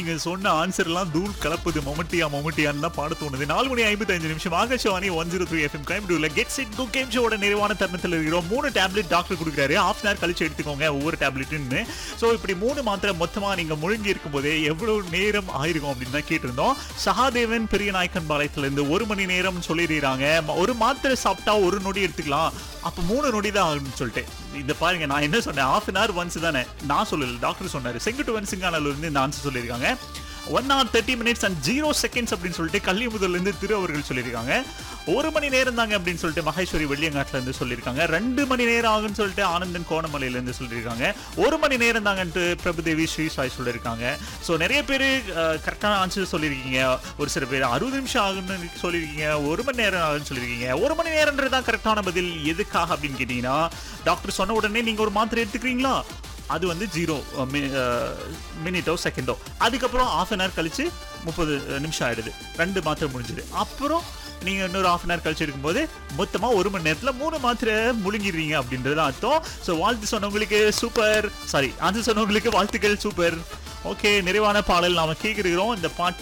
நீங்க சொன்ன ஆன்சர் எல்லாம் தூள் கலப்புது மொமட்டியா மொமட்டியான்னு தான் பாட தோணுது நாலு மணி ஐம்பத்தஞ்சு நிமிஷம் Akashvani one zero three FM கைம்டூல கெட் செட் கோ கேம் ஷோட நிறைவான தருணத்தில் இருக்கிறோம் மூணு டேப்லெட் டாக்டர் கொடுக்குறாரு ஹாஃப் அன் ஹவர் கழிச்சு எடுத்துக்கோங்க ஒவ்வொரு டேப்லெட்னு ஸோ இப்படி மூணு மாத்திரை மொத்தமா நீங்க முழுங்கி இருக்கும்போதே எவ்வளவு நேரம் ஆயிருக்கும் அப்படின்னு தான் கேட்டிருந்தோம் சகாதேவன் பெரிய நாயக்கன் பாளையத்துல இருந்து ஒரு மணி நேரம் சொல்லிடுறாங்க ம- ஒரு மாத்திரை சாப்பிட்டா ஒரு நொடி எடுத்துக்கலாம் அப்ப மூணு நொடி தான் ஆகும்னு சொல்லிட்டு இந்த பாருங்க நான் என்ன சொன்னேன் ஹாஃப் அன் ஹவர் ஒன்ஸ் தானே நான் சொல்லல டாக்டர் சொன்னாரு செங்குட்டுவன் சிங்கானூர்ல இருந்து இந்த ஆன்சர் சொல்லியிருக்காங்க one hour thirty minutes and zero seconds அப்படின்னு சொல்லிட்டு கள்ளி முதல்ல இருந்து திரு அவர்கள் சொல்லியிருக்காங்க ஒரு மணி நேரம் தாங்க அப்படின்னு சொல்லிட்டு மகேஸ்வரி வெள்ளியங்காட்டுல இருந்து சொல்லியிருக்காங்க ரெண்டு மணி நேரம் ஆகும்னு சொல்லிட்டு ஆனந்தன் கோணமலையில இருந்து சொல்லியிருக்காங்க ஒரு மணி நேரம் தாங்கன்ட்டு பிரபுதேவி ஸ்ரீ சாய் சொல்லியிருக்காங்க ஸோ நிறைய பேர் கரெக்டான ஆன்சர் சொல்லியிருக்கீங்க ஒரு சில பேர் அறுபது நிமிஷம் ஆகும்னு சொல்லியிருக்கீங்க ஒரு மணி நேரம் ஆகும்னு சொல்லியிருக்கீங்க ஒரு மணி நேரம்ன்றது தான் கரெக்டான பதில் எதுக்காக அப்படின்னு கேட்டீங்கன்னா டாக்டர் சொன்ன உடனே நீங்க ஒரு மாத்திரை எடுத்துக்கிறீங்களா அது வந்து ஜீரோ மினிட்டோ செகண்டோ அதுக்கப்புறம் ஆஃப் அன் ஹவர் கழிச்சு முப்பது நிமிஷம் ஆயிடுது ரெண்டு மாத்திரை முடிஞ்சுது அப்புறம் நீங்க இன்னொரு ஆஃப் அன் ஹவர் கழிச்சு இருக்கும்போது மொத்தமா ஒரு மணி நேரத்துல மூணு மாத்திரை முழுங்கிடுறீங்க அப்படின்றது அர்த்தம் ஸோ வாழ்த்து சொன்னவங்களுக்கு சூப்பர் சாரி ஆன்சர் சொன்னவங்களுக்கு வாழ்த்துக்கள் சூப்பர் ஓகே நிறைவான பாடல் நாம கேட்கிறோம் இந்த பாட்டு